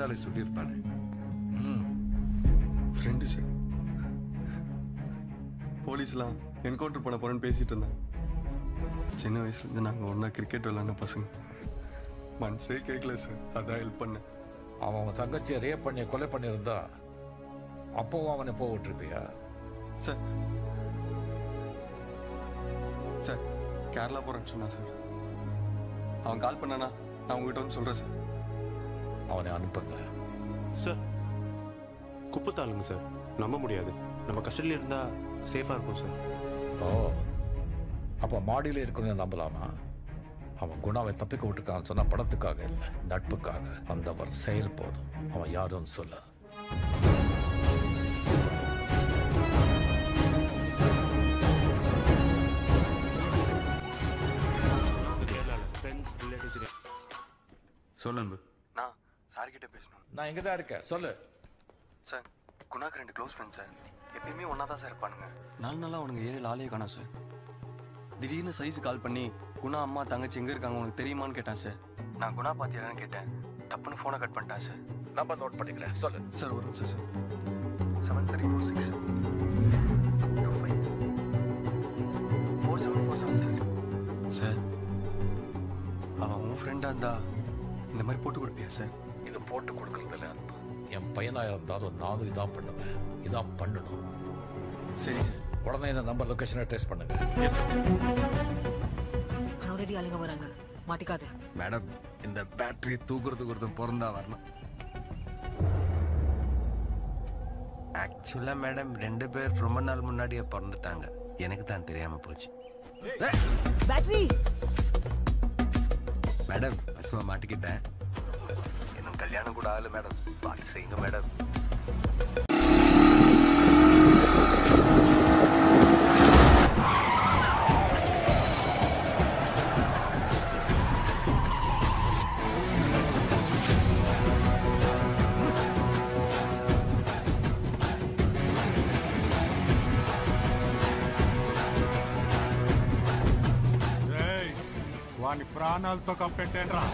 இருந்தாலே சொல்லியிருப்பானே friend sir போலீஸ்லாம் என்கவுண்டர் பண்ண போறேன்னு பேசிட்டு இருந்தாங்க சின்ன வயசுலேருந்து நாங்கள் ஒன்றா கிரிக்கெட் விளாண்ட பசங்க மனசே கேட்கல சார் அதான் ஹெல்ப் பண்ணேன் அவன் அவன் தங்கச்சியை ரேப் பண்ணி கொலை பண்ணியிருந்தா அப்போவும் அவனை போக விட்டுருப்பியா சார் சார் கேரளா போகிறேன்னு சொன்னான் சார் அவன் கால் பண்ணானா நான் உங்ககிட்ட வந்து சொல்கிறேன் சார் அவனை அனுப்புங்க சார் குப்பத்தாளுங்க சார் நம்ப முடியாது நம்ம கஸ்டடியில் இருந்தால் சேஃபாக இருக்கும் சார் ஓ அப்போ மாடியில் இருக்கணும்னு நம்பலாமா அவன் குணாவை தப்பிக்க விட்டுருக்கான்னு சொன்னா படத்துக்காக இல்லை நட்புக்காக அந்த ஒரு செயல் போதும் அவன் யாருன்னு சொல்ல கேரளாவில் ஃப்ரெண்ட்ஸ் ரிலேட்டிவ்ஸ் சொல்லு அன்பு நான் சார்கிட்ட பேசணும் நான் இங்கே தான் இருக்கேன் சொல்லு சார் குணாக்கு ரெண்டு க்ளோஸ் ஃப்ரெண்ட்ஸ் சார் எப்பயுமே ஒன்றா தான் சார் இருப்பானுங்க நாலு நாளாக அவனுங்க ஏரியாவில் ஆளையே காணோம் சார் திடீர்னு சைஸு கால் பண்ணி குணா அம்மா தங்கச்சி எங்கே இருக்காங்க உனக்கு தெரியுமான்னு கேட்டான் சார் நான் குணா பார்த்தியான்னு கேட்டேன் டப்புன்னு ஃபோனை கட் பண்ணிட்டான் சார் நம்பர் நோட் பண்ணிக்கிறேன் சொல்லு சார் ஒரு நிமிஷம் sir seven three four six two five four seven four seven sir sir அவன் உன் ஃப்ரெண்டாக இருந்தா இந்த மாதிரி போட்டு கொடுப்பியா சார் இது போட்டு கொடுக்கறதில்ல அன்பு என் பையனா இருந்தாலும் நானும் இதான் பண்ணுவேன் இதான் பண்ணணும் சரி சார் உடனே இந்த நம்பர் லொகேஷனை டெஸ்ட் பண்ணுங்க ஆல்ரெடி ஆளுங்க வராங்க மாட்டிக்காத மேடம் இந்த பேட்டரி தூக்குறதுக்கு ஒருத்தன் பிறந்தா வரணும் ஆக்சுவலாக மேடம் ரெண்டு பேர் ரொம்ப நாள் முன்னாடியே பிறந்துட்டாங்க எனக்கு தான் தெரியாம போச்சு பேட்டரி மேடம் பசுமா மாட்டிக்கிட்டேன் இன்னும் கல்யாணம் கூட ஆகல மேடம் பார்த்து செய்யுங்க மேடம் వాని ప్రాణాలతో కప్పెట్టేట్రా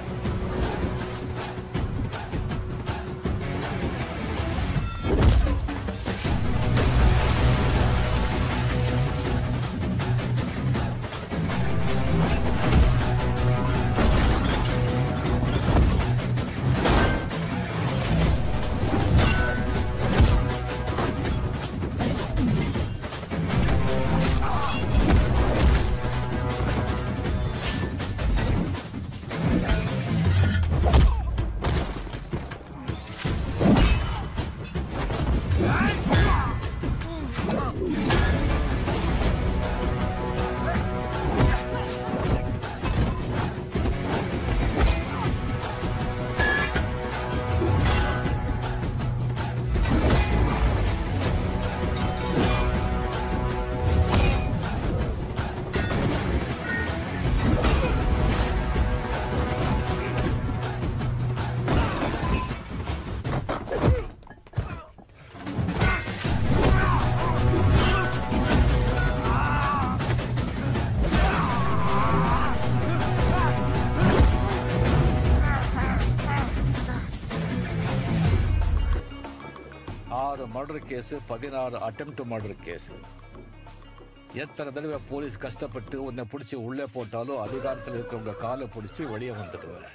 ஆறு மர்டர் கேஸ் பதினாறு அட்டெம்ப்ட் மர்டர் கேஸ் எத்தனை தடவை போலீஸ் கஷ்டப்பட்டு உன்னை பிடிச்சி உள்ளே போட்டாலும் அதிகாரத்தில் இருக்கிறவங்க காலை பிடிச்சி வெளியே வந்துடுவேன்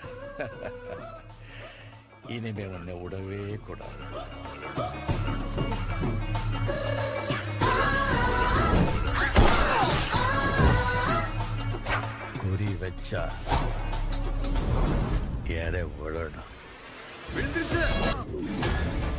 இனிமே உன்னை விடவே கூடாது குறி வச்சா ஏற விழணும் விழுந்துருச்சு